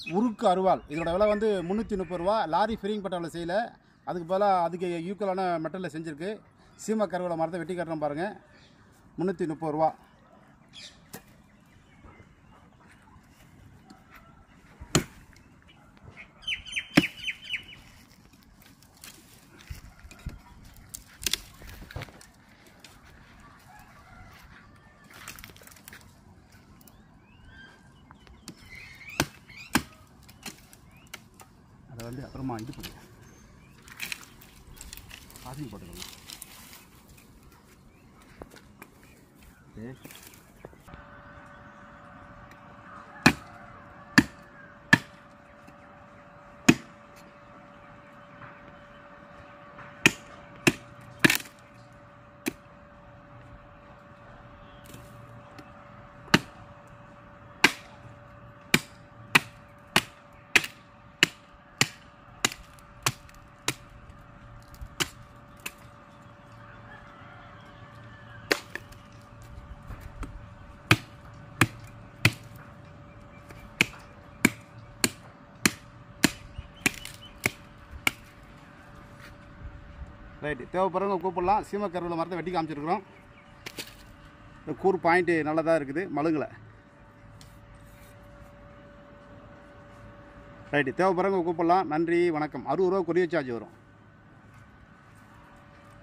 உருக்கு அருவாள் இதோட விலை வந்து முந்நூற்றி முப்பது ரூபா லாரி ஃப்ரீங் பட்டாவில் செய்யல அதுக்கு பதிலாக அதுக்கு ஈக்குவலான மெட்டலில் செஞ்சுருக்கு சீம கருவேல மரத்தை வெட்டி காட்டுறோம் பாருங்கள் முந்நூற்றி முப்பது ரூபா அதை வந்து அப்புறமா இது பண்ணி காஃபி போட்டுக்கணும் ஓகே ரைட்டு தேவைப்படுறவங்க கூப்பிடலாம் சீமக்கருவில் மரத்தை வெட்டி காமிச்சிருக்கிறோம் இந்த கூர் பாயிண்ட்டு நல்லதாக இருக்குது மழுங்கலை ரைட்டு தேவைப்படுறவங்க கூப்பிடலாம் நன்றி வணக்கம் அறுபது ரூபா கொரியர் சார்ஜ் வரும்